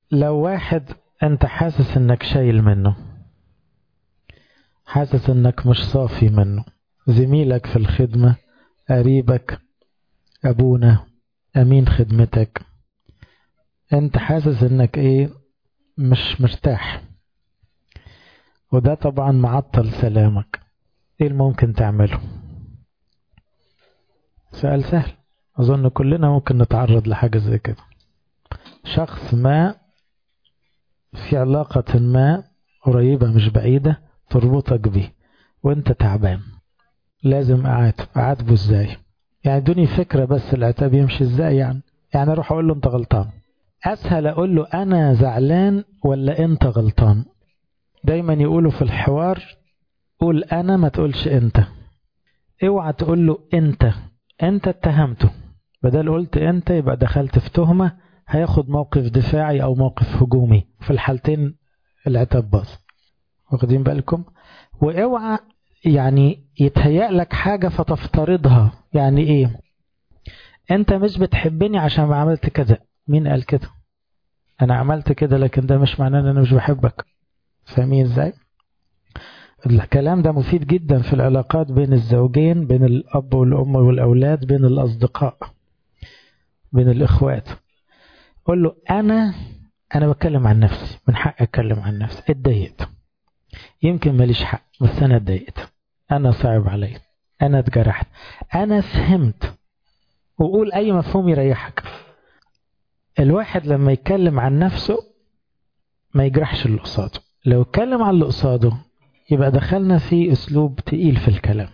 لو واحد انت حاسس انك شايل منه حاسس انك مش صافي منه زميلك في الخدمة قريبك ابونا امين خدمتك انت حاسس انك ايه مش مرتاح وده طبعا معطل سلامك ايه اللي ممكن تعمله سؤال سهل اظن كلنا ممكن نتعرض لحاجة زي كده شخص ما في علاقة ما قريبة مش بعيدة تربطك بيه وانت تعبان لازم اعاتب اعاتبه ازاي يعني دوني فكرة بس العتاب يمشي ازاي يعني يعني اروح اقول له انت غلطان اسهل اقول له انا زعلان ولا انت غلطان دايما يقولوا في الحوار قول انا ما تقولش انت اوعى تقول له انت انت اتهمته بدل قلت انت يبقى دخلت في تهمة هياخد موقف دفاعي او موقف هجومي في الحالتين العتاب باظ واخدين بالكم واوعى يعني يتهيأ لك حاجة فتفترضها يعني ايه انت مش بتحبني عشان ما عملت كذا مين قال كده انا عملت كده لكن ده مش معناه ان انا مش بحبك فاهمين ازاي الكلام ده مفيد جدا في العلاقات بين الزوجين بين الاب والام والاولاد بين الاصدقاء بين الاخوات قول له انا انا بتكلم عن نفسي من حق اتكلم عن نفسي اتضايقت يمكن ماليش حق بس انا اتضايقت انا صعب علي انا اتجرحت انا فهمت وقول اي مفهوم يريحك الواحد لما يتكلم عن نفسه ما يجرحش اللي قصاده لو اتكلم عن اللي قصاده يبقى دخلنا في اسلوب تقيل في الكلام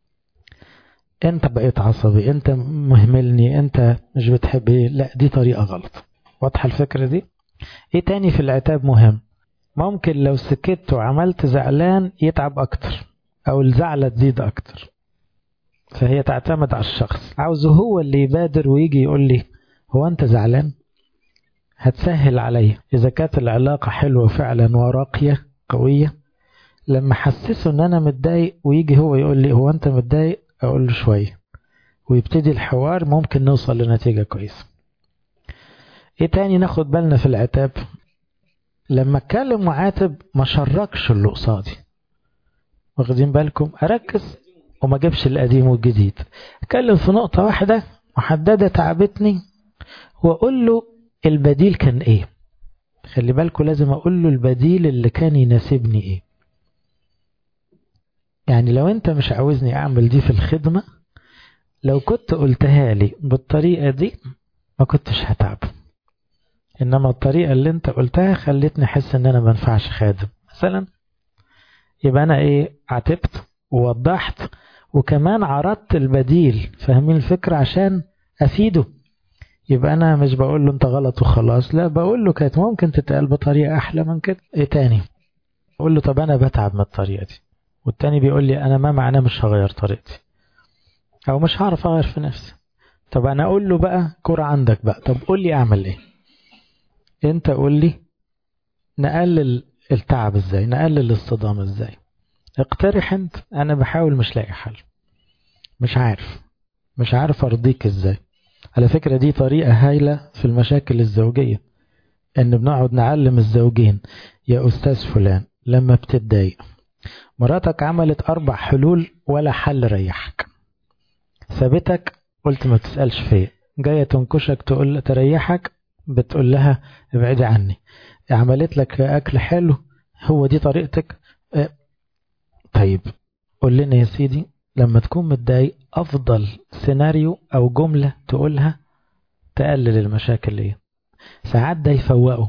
انت بقيت عصبي انت مهملني انت مش بتحبي لا دي طريقة غلط واضحة الفكرة دي ايه تاني في العتاب مهم ممكن لو سكت وعملت زعلان يتعب اكتر او الزعلة تزيد اكتر فهي تعتمد على الشخص عاوزه هو اللي يبادر ويجي يقول لي هو انت زعلان هتسهل عليا اذا كانت العلاقة حلوة فعلا وراقية قوية لما حسسه ان انا متضايق ويجي هو يقول لي هو انت متضايق اقول له شوية ويبتدي الحوار ممكن نوصل لنتيجة كويسة ايه تاني ناخد بالنا في العتاب لما اتكلم وعاتب ما شركش اللي قصادي واخدين بالكم اركز وما جيبش القديم والجديد اتكلم في نقطة واحدة محددة تعبتني واقول له البديل كان ايه خلي بالكم لازم اقول له البديل اللي كان يناسبني ايه يعني لو انت مش عاوزني اعمل دي في الخدمة لو كنت قلتها لي بالطريقة دي ما كنتش هتعب انما الطريقة اللي انت قلتها خلتني احس ان انا ما ينفعش خادم مثلا يبقى انا ايه عاتبت ووضحت وكمان عرضت البديل فاهمين الفكرة عشان افيده يبقى انا مش بقول له انت غلط وخلاص لا بقول له كانت ممكن تتقال بطريقة احلى من كده ايه تاني اقول له طب انا بتعب من الطريقة دي والتاني بيقول لي انا ما معناه مش هغير طريقتي او مش هعرف اغير في نفسي طب انا اقول له بقى كرة عندك بقى طب قول لي اعمل ايه انت قول لي نقلل التعب ازاي نقلل الصدام ازاي اقترح انت انا بحاول مش لاقي حل مش عارف مش عارف ارضيك ازاي على فكرة دي طريقة هايلة في المشاكل الزوجية ان بنقعد نعلم الزوجين يا استاذ فلان لما بتتضايق مراتك عملت اربع حلول ولا حل ريحك سابتك قلت ما تسألش فيا جاية تنكشك تقول تريحك بتقول لها ابعدي عني عملت لك اكل حلو هو دي طريقتك اه طيب قول لنا يا سيدي لما تكون متضايق افضل سيناريو او جملة تقولها تقلل المشاكل ايه ساعات ده يفوقه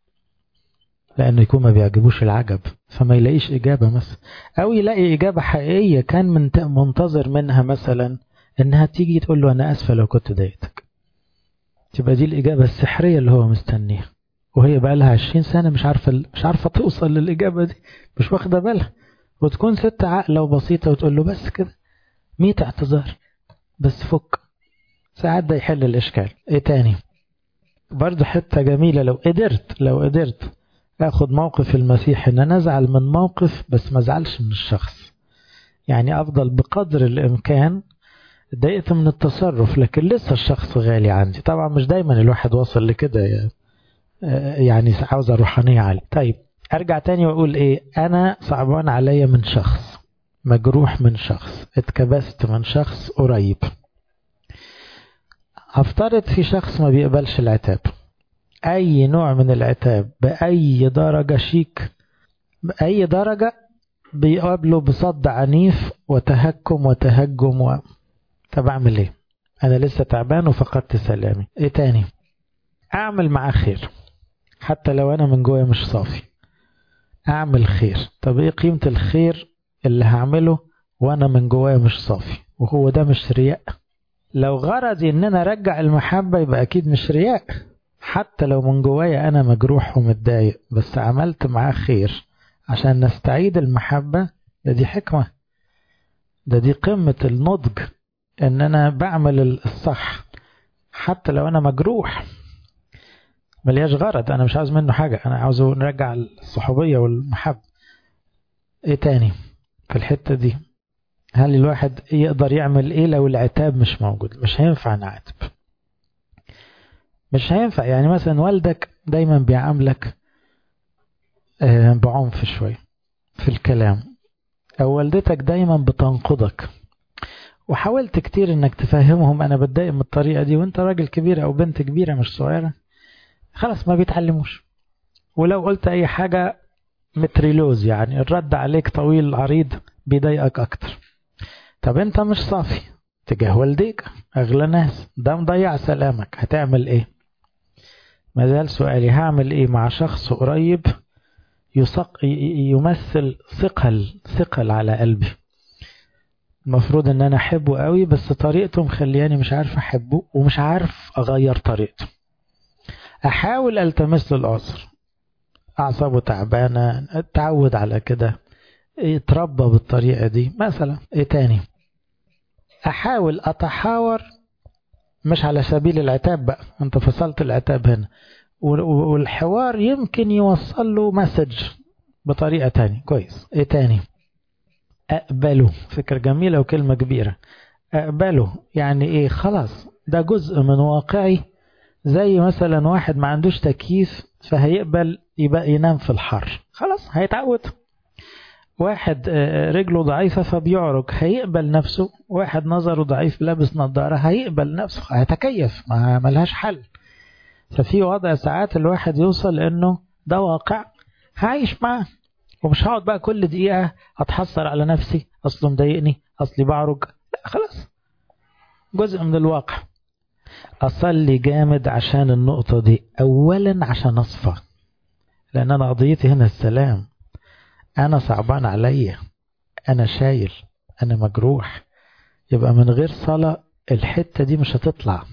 لانه يكون ما بيعجبوش العجب فما يلاقيش اجابة مثلا او يلاقي اجابة حقيقية كان منتظر منها مثلا انها تيجي تقول له انا اسفة لو كنت ضايقتك تبقى دي الاجابة السحرية اللي هو مستنيها وهي بقى لها 20 سنة مش عارفة مش عارفة توصل للإجابة دي مش واخدة بالها وتكون ست عاقلة وبسيطة وتقول له بس كده ميت اعتذار بس فك ساعات ده يحل الإشكال إيه تاني برضه حتة جميلة لو قدرت لو قدرت اخد موقف المسيح ان انا ازعل من موقف بس ما ازعلش من الشخص يعني افضل بقدر الامكان اتضايقت من التصرف لكن لسه الشخص غالي عندي طبعا مش دايما الواحد واصل لكده يعني يعني عاوزة روحانية عالية طيب أرجع تاني وأقول إيه أنا صعبان عليا من شخص مجروح من شخص اتكبست من شخص قريب هفترض في شخص ما بيقبلش العتاب أي نوع من العتاب بأي درجة شيك بأي درجة بيقابله بصد عنيف وتهكم وتهجم و... طب أعمل إيه أنا لسه تعبان وفقدت سلامي إيه تاني أعمل معاه خير حتى لو أنا من جوايا مش صافي أعمل خير طب إيه قيمة الخير اللي هعمله وأنا من جوايا مش صافي وهو ده مش رياء لو غرضي إن أنا أرجع المحبة يبقى أكيد مش رياء حتى لو من جوايا أنا مجروح ومتضايق بس عملت معاه خير عشان نستعيد المحبة ده دي حكمة ده دي قمة النضج إن أنا بعمل الصح حتى لو أنا مجروح ملياش غرض أنا مش عاوز منه حاجة أنا عاوزه نرجع الصحوبية والمحبة إيه تاني في الحتة دي هل الواحد يقدر يعمل إيه لو العتاب مش موجود مش هينفع نعاتب مش هينفع يعني مثلا والدك دايما بيعاملك بعنف شوية في الكلام أو والدتك دايما بتنقضك وحاولت كتير انك تفهمهم انا بتضايق من الطريقة دي وانت راجل كبير او بنت كبيرة مش صغيرة خلاص ما بيتعلموش ولو قلت اي حاجة متريلوز يعني الرد عليك طويل عريض بيضايقك اكتر طب انت مش صافي تجاه والديك اغلى ناس ده مضيع سلامك هتعمل ايه ما زال سؤالي هعمل ايه مع شخص قريب يصق يمثل ثقل ثقل على قلبي المفروض ان انا احبه قوي بس طريقته مخلياني مش عارف احبه ومش عارف اغير طريقته احاول التمس له العذر اعصابه تعبانه اتعود على كده يتربى بالطريقه دي مثلا ايه تاني احاول اتحاور مش على سبيل العتاب بقى انت فصلت العتاب هنا والحوار يمكن يوصل له مسج بطريقه تانية كويس ايه تاني أقبله فكرة جميلة وكلمة كبيرة أقبله يعني إيه خلاص ده جزء من واقعي زي مثلا واحد ما عندوش تكييف فهيقبل يبقى ينام في الحر خلاص هيتعود واحد رجله ضعيفة فبيعرج هيقبل نفسه واحد نظره ضعيف لابس نظارة هيقبل نفسه هيتكيف ما ملهاش حل ففي وضع ساعات الواحد يوصل انه ده واقع هعيش معاه ومش هقعد بقى كل دقيقة أتحسر على نفسي أصله مضايقني أصلي بعرج لا خلاص جزء من الواقع أصلي جامد عشان النقطة دي أولا عشان أصفى لأن أنا قضيتي هنا السلام أنا صعبان عليا أنا شايل أنا مجروح يبقى من غير صلاة الحتة دي مش هتطلع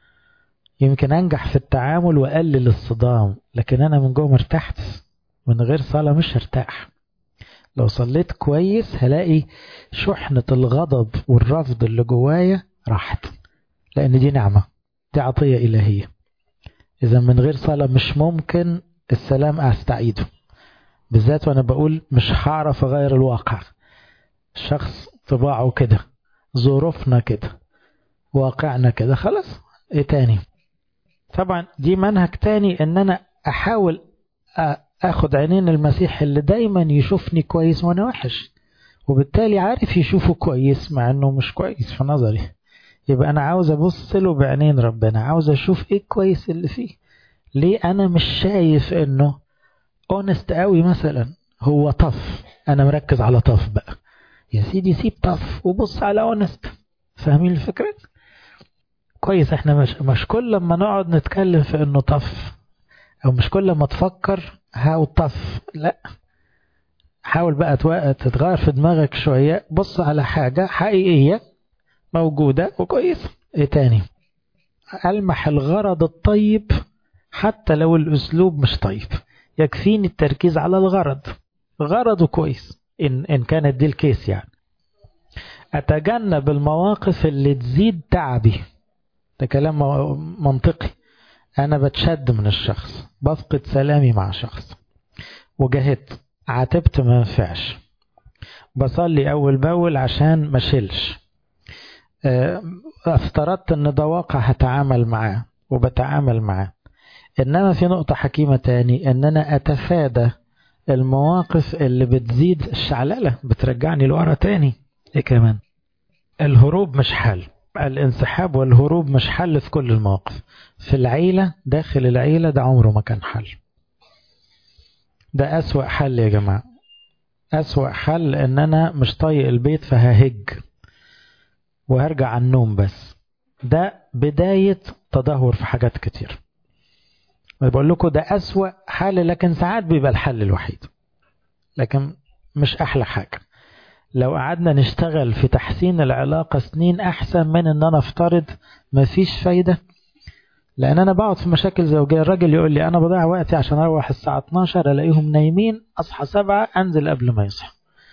يمكن أنجح في التعامل وأقلل الصدام لكن أنا من جوه مرتحت من غير صلاة مش هرتاح لو صليت كويس هلاقي شحنة الغضب والرفض اللي جوايا راحت لأن دي نعمة دي عطية إلهية إذا من غير صلاة مش ممكن السلام أستعيده بالذات وأنا بقول مش هعرف أغير الواقع الشخص طباعه كده ظروفنا كده واقعنا كده خلاص ايه تاني طبعا دي منهج تاني ان انا احاول اخد عينين المسيح اللي دايما يشوفني كويس وانا وحش وبالتالي عارف يشوفه كويس مع انه مش كويس في نظري يبقى انا عاوز ابص له بعينين ربنا عاوز اشوف ايه الكويس اللي فيه ليه انا مش شايف انه اونست قوي مثلا هو طف انا مركز على طف بقى يا سيدي سيب طف وبص على اونست فاهمين الفكره كويس احنا مش مش كل لما نقعد نتكلم في انه طف او مش كل ما تفكر هاو طف لا حاول بقى تتغير في دماغك شوية بص على حاجة حقيقية موجودة وكويسة ايه تاني ألمح الغرض الطيب حتى لو الأسلوب مش طيب يكفيني التركيز على الغرض غرضه كويس إن, إن كانت دي الكيس يعني أتجنب المواقف اللي تزيد تعبي ده كلام منطقي أنا بتشد من الشخص بفقد سلامي مع شخص وجهدت عاتبت ما ينفعش بصلي أول بأول عشان ما شلش افترضت ان ده واقع هتعامل معاه وبتعامل معاه إنما في نقطة حكيمة تاني إن أنا أتفادى المواقف اللي بتزيد الشعللة بترجعني لورا تاني إيه كمان الهروب مش حل الانسحاب والهروب مش حل في كل المواقف في العيلة داخل العيلة ده عمره ما كان حل ده أسوأ حل يا جماعة أسوأ حل إن أنا مش طايق البيت فههج وهرجع عن النوم بس ده بداية تدهور في حاجات كتير بقول لكم ده أسوأ حل لكن ساعات بيبقى الحل الوحيد لكن مش أحلى حاجة لو قعدنا نشتغل في تحسين العلاقة سنين أحسن من أن أنا أفترض مفيش فايدة لأن أنا بقعد في مشاكل زوجية الراجل يقول لي أنا بضيع وقتي عشان أروح الساعة 12 ألاقيهم نايمين أصحى سبعة أنزل قبل ما يصحى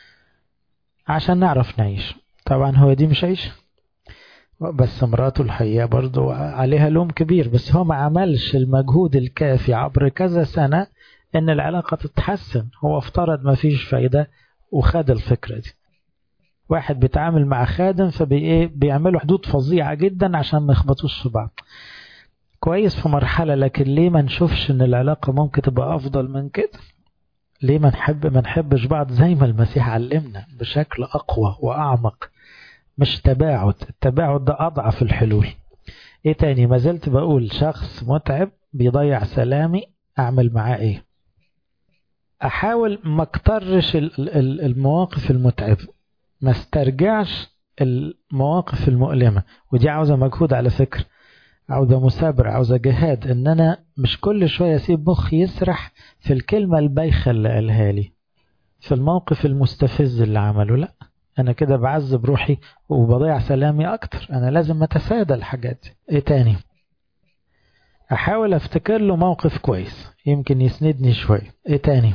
عشان نعرف نعيش طبعا هو دي مش عيش بس مراته الحقيقة برضو عليها لوم كبير بس هو ما عملش المجهود الكافي عبر كذا سنة ان العلاقة تتحسن هو افترض ما فيش فايدة وخد الفكرة دي واحد بيتعامل مع خادم فبيعملوا حدود فظيعة جدا عشان ما يخبطوش في بعض كويس في مرحلة لكن ليه ما نشوفش ان العلاقة ممكن تبقى افضل من كده ليه ما نحب ما نحبش بعض زي ما المسيح علمنا بشكل اقوى واعمق مش تباعد التباعد ده اضعف الحلول ايه تاني ما زلت بقول شخص متعب بيضيع سلامي اعمل معاه ايه احاول ما اكترش المواقف المتعبة ما استرجعش المواقف المؤلمة ودي عاوزة مجهود على فكرة عاوزة مثابرة عاوزة جهاد ان انا مش كل شوية اسيب مخي يسرح في الكلمة البايخة اللي قالها لي في الموقف المستفز اللي عمله لا انا كده بعذب روحي وبضيع سلامي اكتر انا لازم اتفادى الحاجات دي ايه تاني احاول افتكر له موقف كويس يمكن يسندني شوية ايه تاني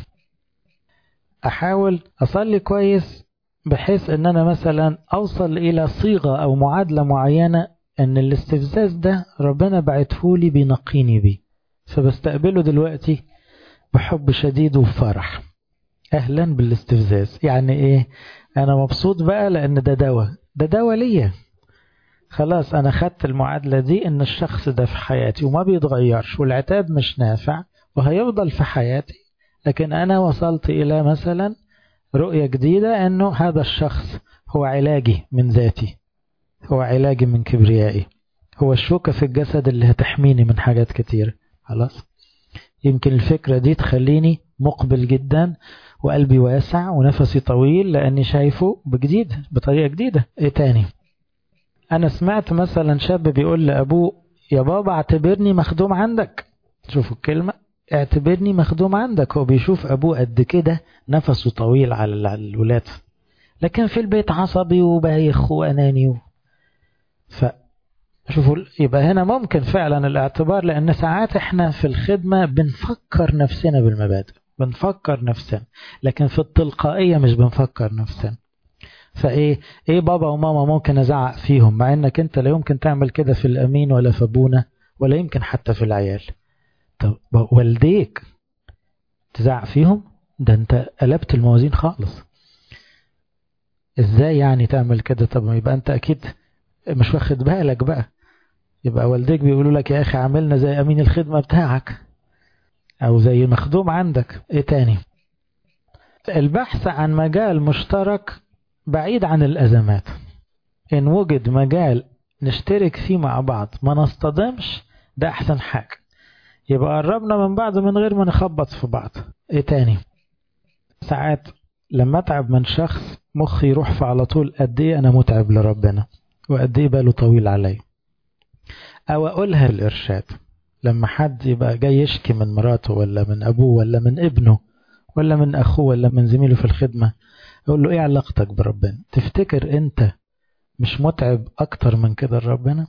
احاول اصلي كويس بحيث ان انا مثلا اوصل الى صيغة او معادلة معينة ان الاستفزاز ده ربنا بعتهولي بينقيني بيه فبستقبله دلوقتي بحب شديد وفرح اهلا بالاستفزاز يعني ايه انا مبسوط بقى لان ده دواء ده دواء ليا خلاص انا خدت المعادلة دي ان الشخص ده في حياتي وما بيتغيرش والعتاب مش نافع وهيفضل في حياتي لكن انا وصلت الى مثلا رؤية جديدة انه هذا الشخص هو علاجي من ذاتي هو علاجي من كبريائي هو الشوكة في الجسد اللي هتحميني من حاجات كتير خلاص يمكن الفكرة دي تخليني مقبل جدا وقلبي واسع ونفسي طويل لأني شايفه بجديد بطريقة جديدة ايه تاني أنا سمعت مثلا شاب بيقول لأبوه يا بابا اعتبرني مخدوم عندك شوفوا الكلمة اعتبرني مخدوم عندك هو بيشوف أبوه قد كده نفسه طويل على الولاد لكن في البيت عصبي وبايخ وأناني و... ف شوفوا يبقى هنا ممكن فعلا الاعتبار لأن ساعات احنا في الخدمة بنفكر نفسنا بالمبادئ بنفكر نفسنا لكن في التلقائية مش بنفكر نفسنا فايه ايه بابا وماما ممكن ازعق فيهم مع انك انت لا يمكن تعمل كده في الامين ولا في ابونا ولا يمكن حتى في العيال طب والديك تزعق فيهم ده انت قلبت الموازين خالص ازاي يعني تعمل كده طب يبقى انت اكيد مش واخد بالك بقى يبقى والديك بيقولوا لك يا اخي عاملنا زي امين الخدمة بتاعك او زي مخدوم عندك ايه تاني البحث عن مجال مشترك بعيد عن الازمات ان وجد مجال نشترك فيه مع بعض ما نصطدمش ده احسن حاجة يبقى قربنا من بعض من غير ما نخبط في بعض ايه تاني ساعات لما اتعب من شخص مخي يروح في على طول قد ايه انا متعب لربنا وقد ايه باله طويل عليا او اقولها الارشاد لما حد يبقى جاي يشكي من مراته ولا من ابوه ولا من ابنه ولا من اخوه ولا من زميله في الخدمة اقول له ايه علاقتك بربنا تفتكر انت مش متعب اكتر من كده لربنا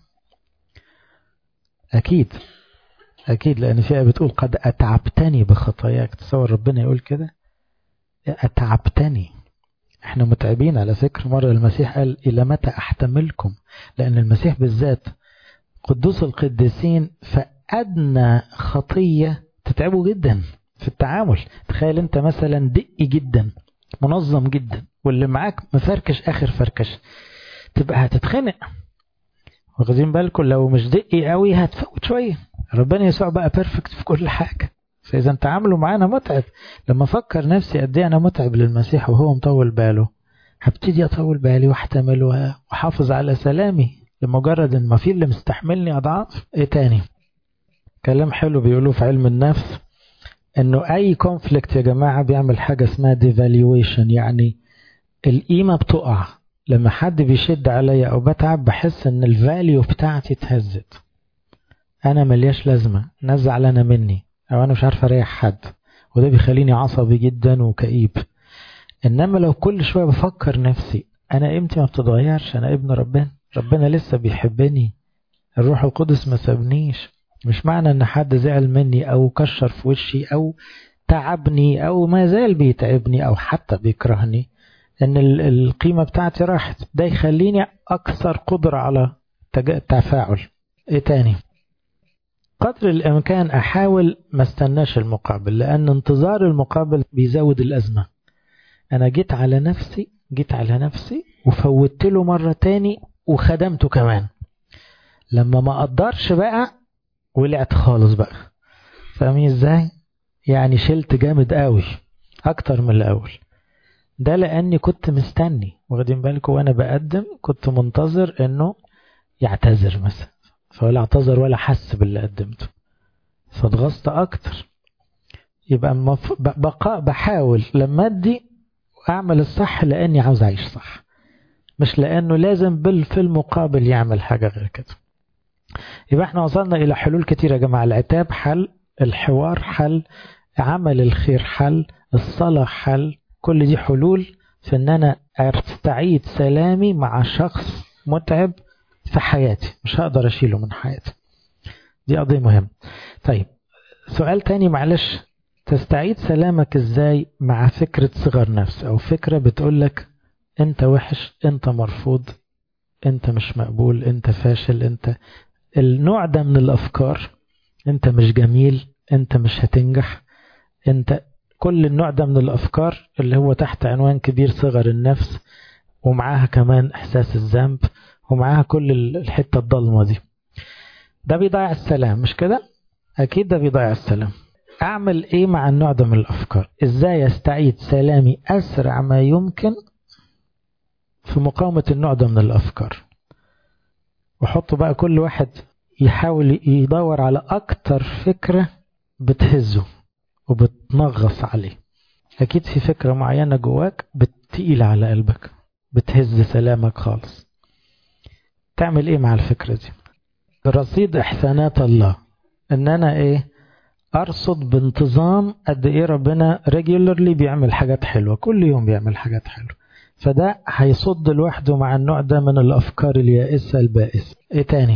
اكيد اكيد لان فيها بتقول قد اتعبتني بخطاياك تصور ربنا يقول كده اتعبتني احنا متعبين على فكرة مرة المسيح قال الى متى احتملكم لان المسيح بالذات قدوس القديسين فأدنى خطية تتعبه جدا في التعامل تخيل انت مثلا دقي جدا منظم جدا واللي معاك مفركش اخر فركش تبقى هتتخنق واخدين بالكم لو مش دقي قوي هتفوت شوية ربنا يسوع بقى بيرفكت في كل حاجة فإذا تعاملوا معانا متعب لما أفكر نفسي قد إيه أنا متعب للمسيح وهو مطول باله هبتدي أطول بالي واحتمل وأحافظ على سلامي لمجرد إن ما في اللي مستحملني أضعاف إيه تاني كلام حلو بيقولوه في علم النفس إنه أي كونفليكت يا جماعة بيعمل حاجة اسمها ديفالويشن يعني القيمة بتقع لما حد بيشد عليا أو بتعب بحس إن الفاليو بتاعتي اتهزت أنا ملياش لازمة ناس زعلانة مني أو أنا مش عارف أريح حد وده بيخليني عصبي جدا وكئيب إنما لو كل شوية بفكر نفسي أنا قيمتي ما بتتغيرش أنا ابن ربنا ربنا لسه بيحبني الروح القدس ما سابنيش مش معنى إن حد زعل مني أو كشر في وشي أو تعبني أو ما زال بيتعبني أو حتى بيكرهني إن القيمة بتاعتي راحت ده يخليني أكثر قدرة على التفاعل إيه تاني قدر الإمكان أحاول ما استناش المقابل لأن انتظار المقابل بيزود الأزمة أنا جيت على نفسي جيت على نفسي وفوتت له مرة تاني وخدمته كمان لما ما قدرش بقى ولعت خالص بقى فاهمين ازاي يعني شلت جامد قوي اكتر من الاول ده لاني كنت مستني واخدين بالكم وانا بقدم كنت منتظر انه يعتذر مثلا فولا اعتذر ولا حس باللي قدمته فاتغصت اكتر يبقى مف... بقى بحاول لما ادي اعمل الصح لاني عاوز اعيش صح مش لانه لازم بال في المقابل يعمل حاجه غير كده يبقى احنا وصلنا الى حلول كتيره يا جماعه العتاب حل الحوار حل عمل الخير حل الصلاه حل كل دي حلول في ان انا استعيد سلامي مع شخص متعب في حياتي مش هقدر اشيله من حياتي دي قضيه مهمه طيب سؤال تاني معلش تستعيد سلامك ازاي مع فكرة صغر نفس او فكرة بتقولك انت وحش انت مرفوض انت مش مقبول انت فاشل انت النوع ده من الافكار انت مش جميل انت مش هتنجح انت كل النوع ده من الافكار اللي هو تحت عنوان كبير صغر النفس ومعاها كمان احساس الذنب ومعاها كل الحتة الضلمة دي ده بيضيع السلام مش كده اكيد ده بيضيع السلام اعمل ايه مع النوع ده من الافكار ازاي استعيد سلامي اسرع ما يمكن في مقاومة النوع ده من الافكار وحطوا بقى كل واحد يحاول يدور على اكتر فكرة بتهزه وبتنغص عليه اكيد في فكرة معينة جواك بتقيل على قلبك بتهز سلامك خالص تعمل ايه مع الفكرة دي رصيد احسانات الله ان انا ايه ارصد بانتظام قد ايه ربنا ريجولرلي بيعمل حاجات حلوه كل يوم بيعمل حاجات حلوه فده هيصد لوحده مع النوع ده من الافكار اليائسه البائسه ايه تاني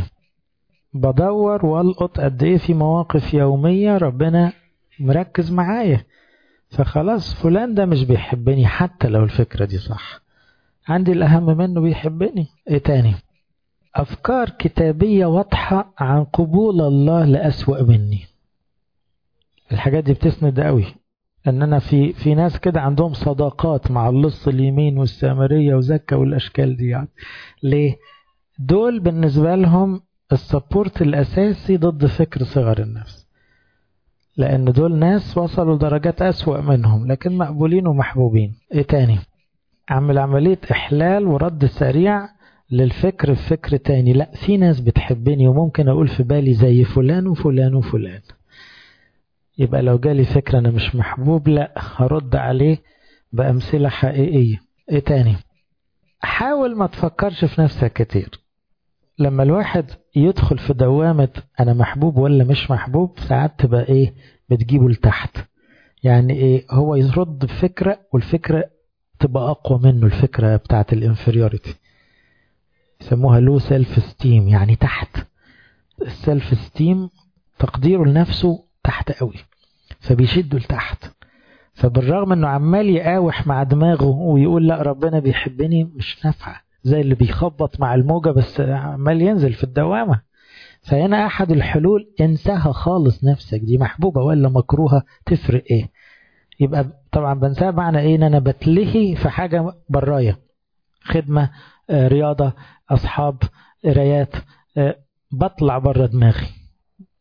بدور والقط قد ايه في مواقف يوميه ربنا مركز معايا فخلاص فلان ده مش بيحبني حتى لو الفكره دي صح عندي الاهم منه بيحبني ايه تاني افكار كتابيه واضحه عن قبول الله لاسوا مني الحاجات دي بتسند قوي ان انا في في ناس كده عندهم صداقات مع اللص اليمين والسامريه وزكا والاشكال دي يعني ليه دول بالنسبه لهم السبورت الاساسي ضد فكر صغر النفس لان دول ناس وصلوا درجات اسوا منهم لكن مقبولين ومحبوبين ايه تاني اعمل عمليه احلال ورد سريع للفكر في فكر تاني لا في ناس بتحبني وممكن اقول في بالي زي فلان وفلان وفلان يبقى لو جالي فكرة أنا مش محبوب لا هرد عليه بأمثلة حقيقية إيه تاني حاول ما تفكرش في نفسك كتير لما الواحد يدخل في دوامة أنا محبوب ولا مش محبوب ساعات تبقى إيه بتجيبه لتحت يعني إيه هو يرد بفكرة والفكرة تبقى أقوى منه الفكرة بتاعت الانفيريوريتي يسموها لو سيلف ستيم يعني تحت السيلف ستيم تقديره لنفسه تحت قوي فبيشده لتحت فبالرغم انه عمال يقاوح مع دماغه ويقول لا ربنا بيحبني مش نافعه زي اللي بيخبط مع الموجه بس عمال ينزل في الدوامه فهنا احد الحلول انساها خالص نفسك دي محبوبه ولا مكروهه تفرق ايه يبقى طبعا بنساها معنى ايه ان انا بتلهي في حاجه برايا خدمه آه، رياضه اصحاب قرايات آه، بطلع بره دماغي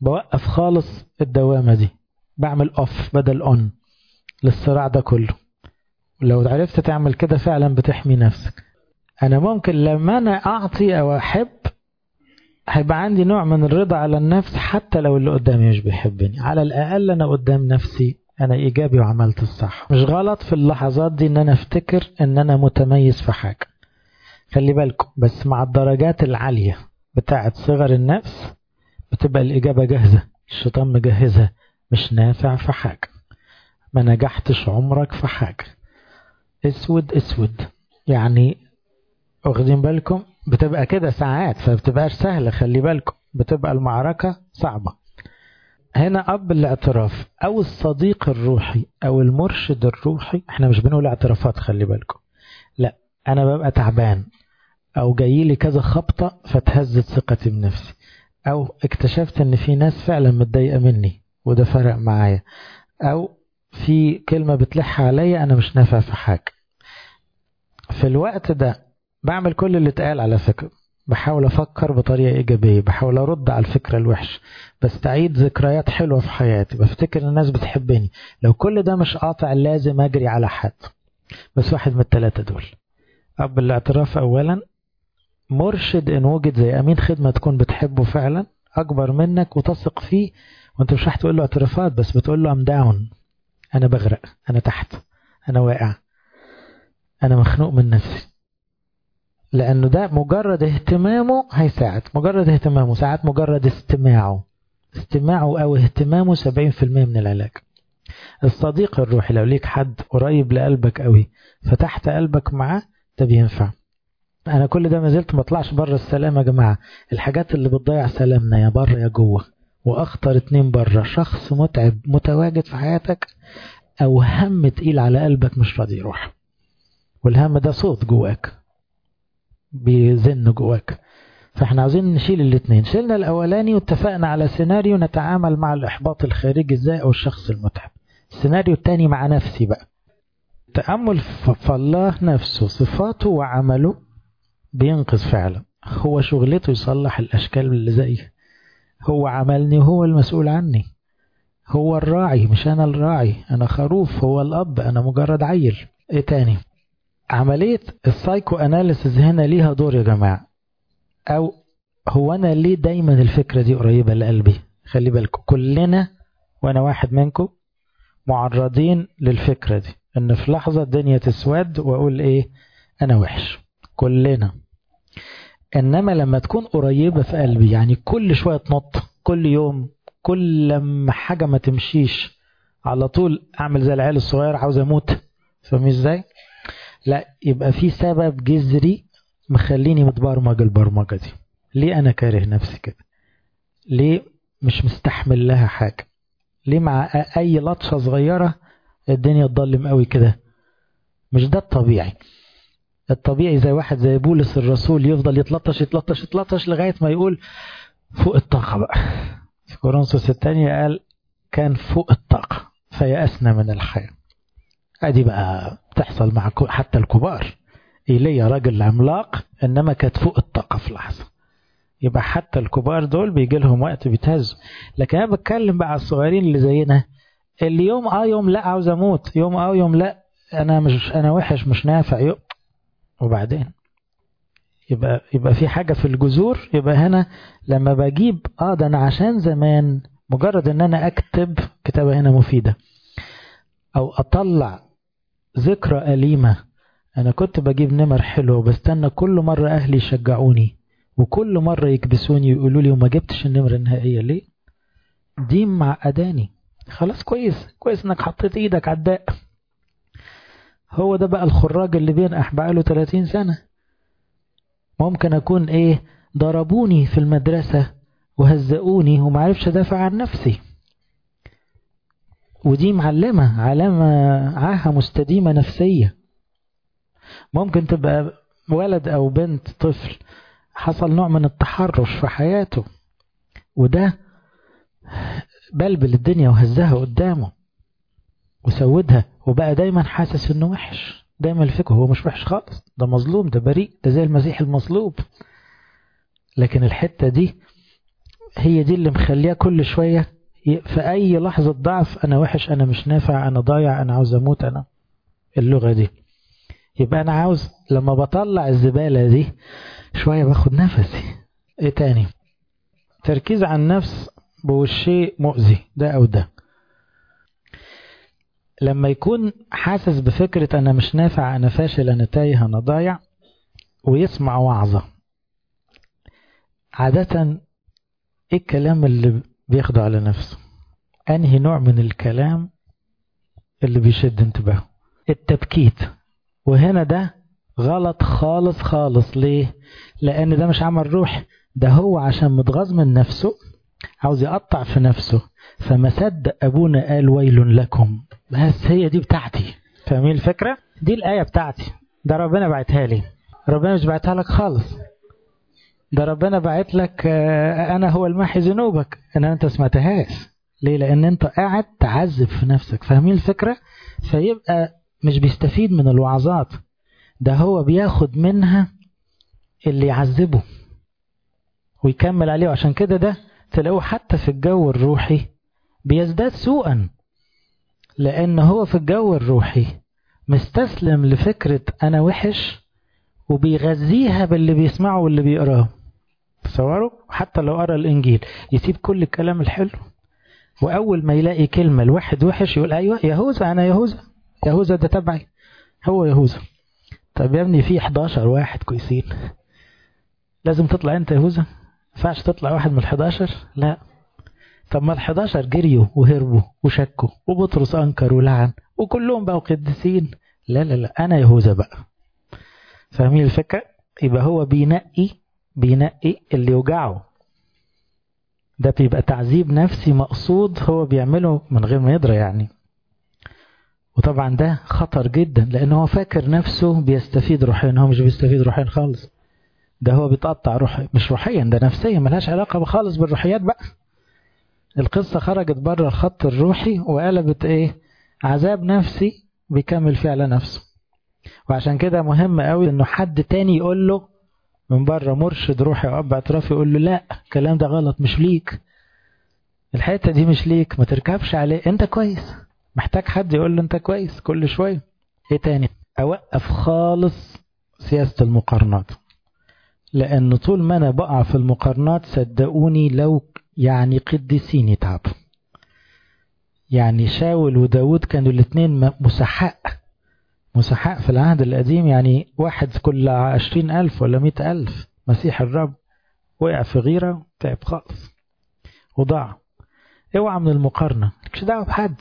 بوقف خالص الدوامة دي بعمل اوف بدل اون للصراع ده كله لو عرفت تعمل كده فعلا بتحمي نفسك انا ممكن لما انا اعطي او احب هيبقى عندي نوع من الرضا على النفس حتى لو اللي قدامي مش بيحبني على الاقل انا قدام نفسي انا ايجابي وعملت الصح مش غلط في اللحظات دي ان انا افتكر ان انا متميز في حاجة خلي بالكم بس مع الدرجات العالية بتاعة صغر النفس بتبقى الإجابة جاهزة الشيطان مجهزها مش نافع في حاجة ما نجحتش عمرك في حاجة اسود اسود يعني واخدين بالكم بتبقى كده ساعات فبتبقاش سهلة خلي بالكم بتبقى المعركة صعبة هنا أب الاعتراف أو الصديق الروحي أو المرشد الروحي احنا مش بنقول اعترافات خلي بالكم لا أنا ببقى تعبان أو جاي لي كذا خبطة فتهزت ثقتي بنفسي أو اكتشفت إن في ناس فعلا متضايقة مني وده فرق معايا أو في كلمة بتلح عليا أنا مش نافع في حاجة في الوقت ده بعمل كل اللي اتقال على فكرة بحاول أفكر بطريقة إيجابية بحاول أرد على الفكرة الوحش بستعيد ذكريات حلوة في حياتي بفتكر إن الناس بتحبني لو كل ده مش قاطع لازم أجري على حد بس واحد من الثلاثة دول أب الاعتراف أولا مرشد إن وجد زي أمين خدمة تكون بتحبه فعلا أكبر منك وتثق فيه وأنت مش راح تقول له اعترافات بس بتقول له أم داون أنا بغرق أنا تحت أنا واقع أنا مخنوق من نفسي لأنه ده مجرد اهتمامه هيساعد مجرد اهتمامه ساعات مجرد استماعه استماعه أو اهتمامه 70% من العلاج الصديق الروحي لو ليك حد قريب لقلبك قوي فتحت قلبك معاه ده بينفع أنا كل ده ما زلت ما اطلعش بره السلام يا جماعة الحاجات اللي بتضيع سلامنا يا بره يا جوه وأخطر اتنين بره شخص متعب متواجد في حياتك أو هم تقيل على قلبك مش راضي يروح والهم ده صوت جواك بيزن جواك فاحنا عاوزين نشيل الاثنين شلنا الاولاني واتفقنا على سيناريو نتعامل مع الاحباط الخارجي ازاي او الشخص المتعب السيناريو الثاني مع نفسي بقى تأمل فالله نفسه صفاته وعمله بينقذ فعلا هو شغلته يصلح الاشكال اللي زيه هو عملني وهو المسؤول عني هو الراعي مش انا الراعي انا خروف هو الاب انا مجرد عيل ايه تاني عملية السايكو اناليسز هنا ليها دور يا جماعة او هو انا ليه دايما الفكرة دي قريبة لقلبي خلي بالكم كلنا وانا واحد منكم معرضين للفكرة دي ان في لحظة الدنيا تسود واقول ايه انا وحش كلنا انما لما تكون قريبة في قلبي يعني كل شوية تنط كل يوم كل لما حاجة ما تمشيش على طول اعمل زي العيال الصغير عاوز اموت فاهمين ازاي لا يبقى في سبب جذري مخليني متبرمج البرمجة دي ليه أنا كاره نفسي كده ليه مش مستحمل لها حاجة ليه مع أي لطشة صغيرة الدنيا تضلم قوي كده مش ده الطبيعي الطبيعي زي واحد زي بولس الرسول يفضل يتلطش يتلطش يتلطش لغاية ما يقول فوق الطاقة بقى في كورنثوس الثانية قال كان فوق الطاقة فيأسنا من الحياة ادي بقى تحصل مع حتى الكبار ايليا راجل عملاق انما كانت فوق الطاقة في لحظة يبقى حتى الكبار دول بيجي لهم وقت بيتهزوا لكن انا بتكلم بقى على الصغيرين اللي زينا اللي يوم اه يوم لا عاوز اموت يوم اه يوم لا انا مش انا وحش مش نافع يوم وبعدين يبقى يبقى في حاجة في الجذور يبقى هنا لما بجيب اه ده انا عشان زمان مجرد ان انا اكتب كتابة هنا مفيدة او اطلع ذكرى أليمة أنا كنت بجيب نمر حلوة وبستنى كل مرة أهلي يشجعوني وكل مرة يكبسوني ويقولوا لي وما جبتش النمرة النهائية ليه؟ دي معقداني خلاص كويس كويس انك حطيت ايدك على الداء هو ده بقى الخراج اللي بينقح بقاله 30 سنة ممكن اكون ايه ضربوني في المدرسة وهزقوني ومعرفش ادافع عن نفسي ودي معلمة علامة عاهة مستديمة نفسية ممكن تبقى ولد أو بنت طفل حصل نوع من التحرش في حياته وده بلبل الدنيا وهزها قدامه وسودها وبقى دايما حاسس انه وحش دايما الفكر هو مش وحش خالص ده مظلوم ده بريء ده زي المسيح المصلوب لكن الحتة دي هي دي اللي مخليها كل شوية في أي لحظة ضعف أنا وحش أنا مش نافع أنا ضايع أنا عاوز أموت أنا اللغة دي يبقى أنا عاوز لما بطلع الزبالة دي شوية باخد نفسي إيه تاني تركيز على النفس بوشي مؤذي ده أو ده لما يكون حاسس بفكرة أنا مش نافع أنا فاشل أنا تايه أنا ضايع ويسمع وعظة عادة إيه الكلام اللي بياخده على نفسه أنهي نوع من الكلام اللي بيشد انتباهه التبكيت وهنا ده غلط خالص خالص ليه لأن ده مش عمل روح ده هو عشان متغاظ من نفسه عاوز يقطع في نفسه فما صدق أبونا قال ويل لكم بس هي دي بتاعتي فاهمين الفكرة دي الآية بتاعتي ده ربنا بعتها لي ربنا مش بعتها لك خالص ده ربنا بعت لك أنا هو المحي ذنوبك إن أنت سمعتهاش ليه لأن أنت قاعد تعذب في نفسك فاهمين الفكرة فيبقى مش بيستفيد من الوعظات ده هو بياخد منها اللي يعذبه ويكمل عليه عشان كده ده تلاقوه حتى في الجو الروحي بيزداد سوءا لأن هو في الجو الروحي مستسلم لفكرة أنا وحش وبيغذيها باللي بيسمعه واللي بيقراه تصوروا حتى لو قرا الإنجيل يسيب كل الكلام الحلو وأول ما يلاقي كلمة الواحد وحش يقول أيوة يهوذا أنا يهوذا يهوذا ده تبعي هو يهوذا طب يا ابني في 11 واحد كويسين لازم تطلع انت يهوذا ينفعش تطلع واحد من ال11 لا طب ما ال11 جريوا وهربوا وشكوا وبطرس انكر ولعن وكلهم بقوا قديسين لا لا لا انا يهوذا بقى فاهمين الفكره يبقى هو بينقي بينقي اللي يوجعه ده بيبقى تعذيب نفسي مقصود هو بيعمله من غير ما يدرى يعني وطبعا ده خطر جدا لان هو فاكر نفسه بيستفيد روحيا هو مش بيستفيد روحيا خالص ده هو بيتقطع روحي مش روحيا ده نفسيا ملهاش علاقة خالص بالروحيات بقى القصة خرجت بره الخط الروحي وقلبت ايه عذاب نفسي بيكمل فيه على نفسه وعشان كده مهم قوي انه حد تاني يقول له من بره مرشد روحي او اب اعترافي يقول له لا الكلام ده غلط مش ليك الحته دي مش ليك ما تركبش عليه انت كويس محتاج حد يقول له انت كويس كل شويه ايه تاني اوقف خالص سياسه المقارنات لان طول ما انا بقع في المقارنات صدقوني لو يعني قديسين يتعبوا يعني شاول وداود كانوا الاثنين مسحاء مسحاء في العهد القديم يعني واحد كل عشرين ألف ولا مئة ألف مسيح الرب وقع في غيرة تعب خالص وضاع اوعى من المقارنة مش دعوة بحد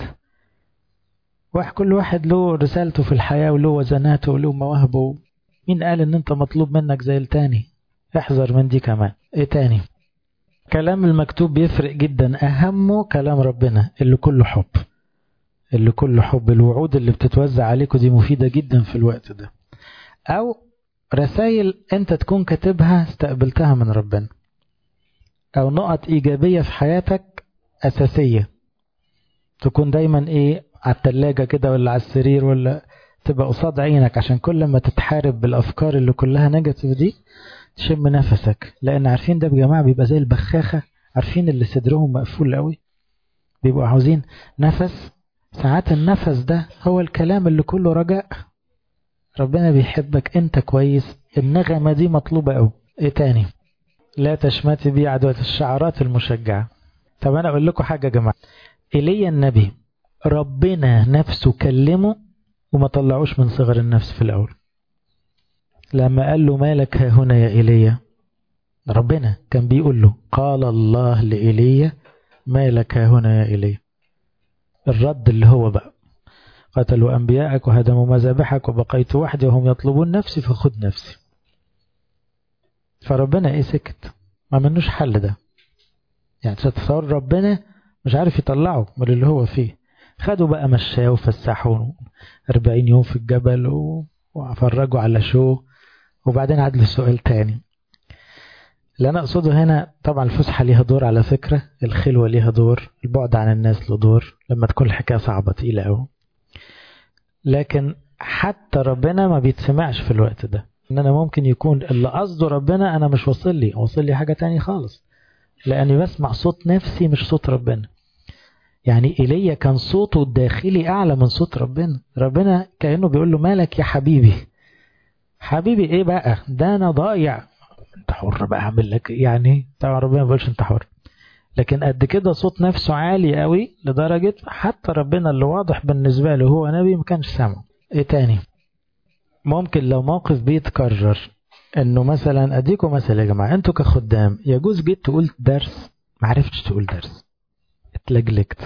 واحد كل واحد له رسالته في الحياة وله وزناته وله مواهبه مين قال ان انت مطلوب منك زي التاني احذر من دي كمان ايه تاني كلام المكتوب بيفرق جدا اهمه كلام ربنا اللي كله حب اللي كله حب الوعود اللي بتتوزع عليكم دي مفيدة جدا في الوقت ده او رسائل انت تكون كاتبها استقبلتها من ربنا او نقط ايجابية في حياتك اساسية تكون دايما ايه على التلاجة كده ولا على السرير ولا تبقى قصاد عينك عشان كل ما تتحارب بالافكار اللي كلها نيجاتيف دي تشم نفسك لان عارفين ده يا جماعه بيبقى زي البخاخه عارفين اللي صدرهم مقفول قوي بيبقوا عاوزين نفس ساعات النفس ده هو الكلام اللي كله رجاء ربنا بيحبك انت كويس النغمه دي مطلوبه قوي ايه تاني لا تشمتي بي عدوة الشعارات المشجعة طب انا اقول لكم حاجه يا جماعه ايليا النبي ربنا نفسه كلمه وما طلعوش من صغر النفس في الاول لما قال له مالك ها هنا يا ايليا ربنا كان بيقول له قال الله لإيليا مالك ها هنا يا إيليا الرد اللي هو بقى قتلوا أنبياءك وهدموا مذابحك وبقيت وحدي وهم يطلبون نفسي فخذ نفسي فربنا ايه سكت ما منوش حل ده يعني تتصور ربنا مش عارف يطلعه من اللي هو فيه خدوا بقى مشاه وفسحوا 40 يوم في الجبل وفرجوا على شو وبعدين عاد له سؤال تاني اللي أنا أقصده هنا طبعا الفسحة ليها دور على فكرة الخلوة ليها دور البعد عن الناس له دور لما تكون الحكاية صعبة تقيلة أوي لكن حتى ربنا ما بيتسمعش في الوقت ده إن أنا ممكن يكون اللي قصده ربنا أنا مش واصل لي واصل لي حاجة تاني خالص لأني بسمع صوت نفسي مش صوت ربنا يعني إيليا كان صوته الداخلي أعلى من صوت ربنا ربنا كأنه بيقول له مالك يا حبيبي حبيبي إيه بقى ده أنا ضايع أنت حر بقى أعمل لك يعني طبعا ربنا ما بيقولش أنت حر لكن قد كده صوت نفسه عالي قوي لدرجة حتى ربنا اللي واضح بالنسبة له هو نبي ما كانش سامعه ايه تاني ممكن لو موقف بيتكرر انه مثلا اديكم مثلا يا جماعة انتوا كخدام يجوز جيت تقول درس ما عرفتش تقول درس اتلجلجت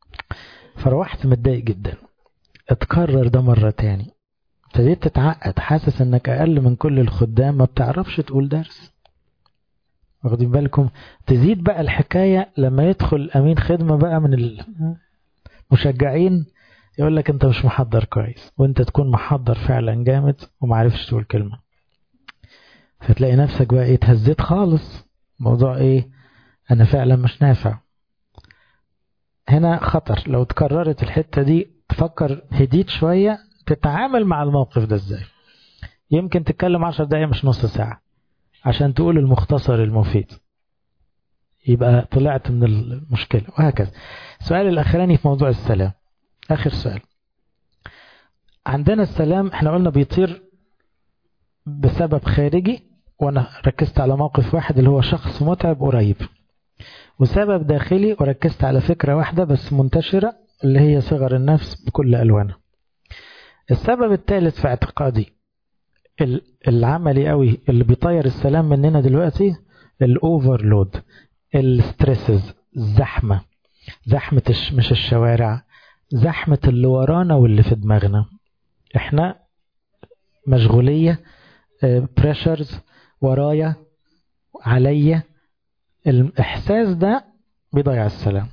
فروحت متضايق جدا اتكرر ده مرة تاني ابتديت تتعقد حاسس انك اقل من كل الخدام ما بتعرفش تقول درس واخدين بالكم تزيد بقى الحكاية لما يدخل أمين خدمة بقى من المشجعين يقول لك أنت مش محضر كويس وأنت تكون محضر فعلا جامد ومعرفش تقول كلمة فتلاقي نفسك بقى ايه اتهزيت خالص موضوع ايه أنا فعلا مش نافع هنا خطر لو تكررت الحتة دي تفكر هديت شوية تتعامل مع الموقف ده ازاي يمكن تتكلم عشر دقايق مش نص ساعة عشان تقول المختصر المفيد يبقى طلعت من المشكلة وهكذا السؤال الأخراني في موضوع السلام آخر سؤال عندنا السلام احنا قلنا بيطير بسبب خارجي وانا ركزت على موقف واحد اللي هو شخص متعب قريب وسبب داخلي وركزت على فكرة واحدة بس منتشرة اللي هي صغر النفس بكل ألوانها السبب الثالث في اعتقادي العملي قوي اللي بيطير السلام مننا دلوقتي الاوفرلود الستريسز الزحمه زحمه مش الشوارع زحمه اللي ورانا واللي في دماغنا احنا مشغوليه بريشرز ورايا عليا الاحساس ده بيضيع السلام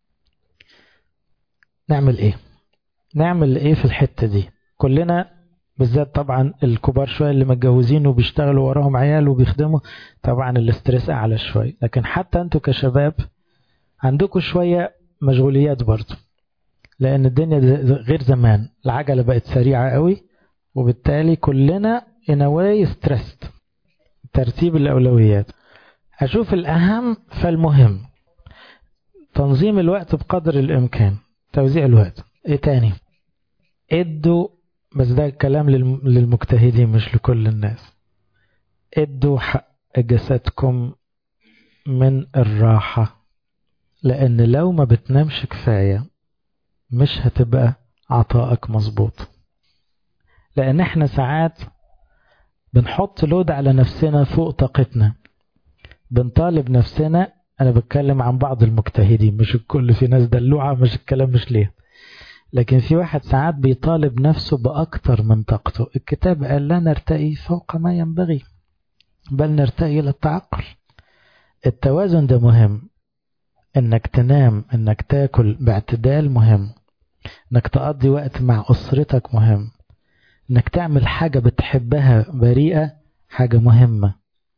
نعمل ايه نعمل ايه في الحته دي كلنا بالذات طبعا الكبار شويه اللي متجوزين وبيشتغلوا وراهم عيال وبيخدموا طبعا الاسترس اعلى شويه لكن حتى انتوا كشباب عندكم شويه مشغوليات برضه لان الدنيا غير زمان العجله بقت سريعه قوي وبالتالي كلنا in a way stressed ترتيب الاولويات اشوف الاهم فالمهم تنظيم الوقت بقدر الامكان توزيع الوقت ايه تاني ادوا بس ده كلام للمجتهدين مش لكل الناس ادوا حق جسدكم من الراحة لأن لو ما بتنامش كفاية مش هتبقى عطائك مظبوط لأن احنا ساعات بنحط لود على نفسنا فوق طاقتنا بنطالب نفسنا أنا بتكلم عن بعض المجتهدين مش الكل في ناس دلوعة مش الكلام مش ليه لكن في واحد ساعات بيطالب نفسه بأكتر من طاقته الكتاب قال لا نرتقي فوق ما ينبغي بل نرتقي إلى التعقل التوازن ده مهم انك تنام انك تاكل باعتدال مهم انك تقضي وقت مع أسرتك مهم انك تعمل حاجة بتحبها بريئة حاجة مهمة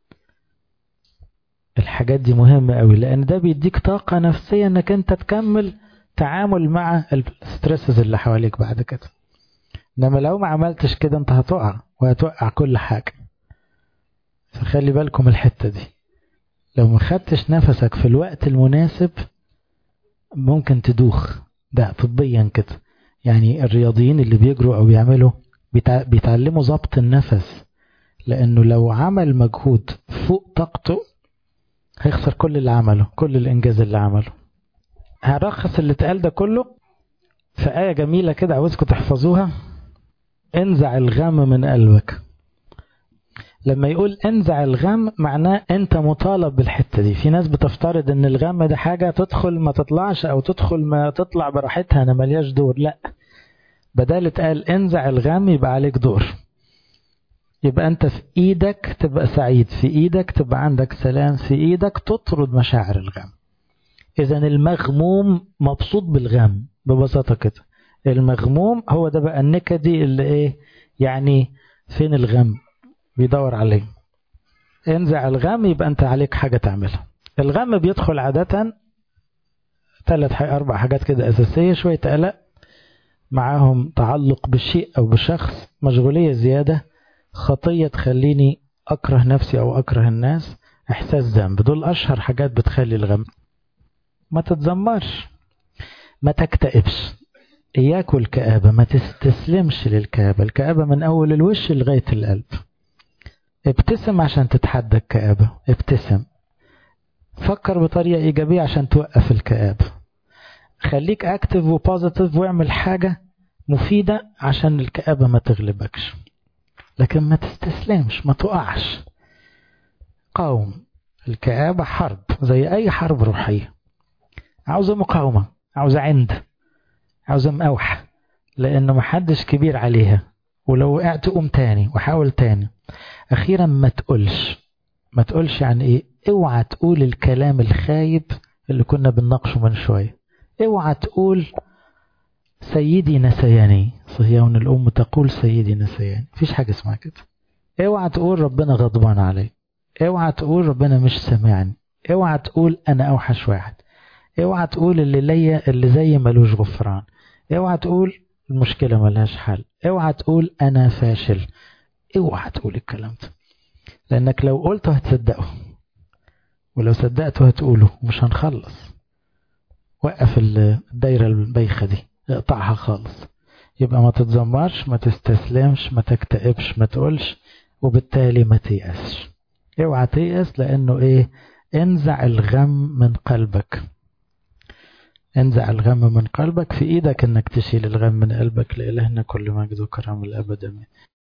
الحاجات دي مهمة قوي لأن ده بيديك طاقة نفسية انك انت تكمل تعامل مع الستريسز اللي حواليك بعد كده انما لو ما عملتش كده انت هتقع وهتوقع كل حاجة فخلي بالكم الحتة دي لو ما خدتش نفسك في الوقت المناسب ممكن تدوخ ده طبيا كده يعني الرياضيين اللي بيجروا او بيعملوا بيتعلموا ضبط النفس لانه لو عمل مجهود فوق طاقته هيخسر كل اللي عمله كل الانجاز اللي عمله هرخص اللي اتقال ده كله في آية جميلة كده عاوزكم تحفظوها انزع الغم من قلبك لما يقول انزع الغم معناه انت مطالب بالحتة دي في ناس بتفترض ان الغم ده حاجة تدخل ما تطلعش او تدخل ما تطلع براحتها انا ملياش دور لا بدل قال انزع الغم يبقى عليك دور يبقى انت في ايدك تبقى سعيد في ايدك تبقى عندك سلام في ايدك تطرد مشاعر الغم اذا المغموم مبسوط بالغم ببساطة كده المغموم هو ده بقى النكدي اللي ايه يعني فين الغم بيدور عليه انزع الغم يبقى انت عليك حاجة تعملها الغم بيدخل عادة ثلاث اربع حاجات كده اساسية شوية قلق معاهم تعلق بالشيء او بشخص مشغولية زيادة خطية تخليني اكره نفسي او اكره الناس إحساس ذنب دول أشهر حاجات بتخلي الغم ما تتذمرش ما تكتئبش إياك والكآبة ما تستسلمش للكآبة الكآبة من أول الوش لغاية القلب ابتسم عشان تتحدى الكآبة ابتسم فكر بطريقة إيجابية عشان توقف الكآبة خليك اكتف وبوزيتيف واعمل حاجة مفيدة عشان الكآبة ما تغلبكش لكن ما تستسلمش ما تقعش قاوم الكآبة حرب زي أي حرب روحية عاوزة مقاومة عاوزة عند عاوزة مقاوحة لأنه محدش كبير عليها ولو وقعت قوم تاني وحاول تاني أخيرا ما تقولش ما تقولش يعني إيه اوعى تقول الكلام الخايب اللي كنا بنناقشه من شوية اوعى تقول سيدي نسياني صهيون الأم تقول سيدي نسياني مفيش حاجة اسمها كده اوعى تقول ربنا غضبان علي اوعى تقول ربنا مش سامعني اوعى تقول انا اوحش واحد اوعى تقول اللي ليا اللي زي ملوش غفران اوعى تقول المشكلة ملهاش حل اوعى تقول انا فاشل اوعى تقول الكلام ده لانك لو قلته هتصدقه ولو صدقته هتقوله مش هنخلص وقف الدايرة البايخة دي اقطعها خالص يبقى ما تتذمرش ما تستسلمش ما تكتئبش ما تقولش وبالتالي ما تيأسش اوعى تيأس لانه ايه انزع الغم من قلبك انزع الغم من قلبك في ايدك انك تشيل الغم من قلبك لإلهنا كل مجد وكرم الابد امين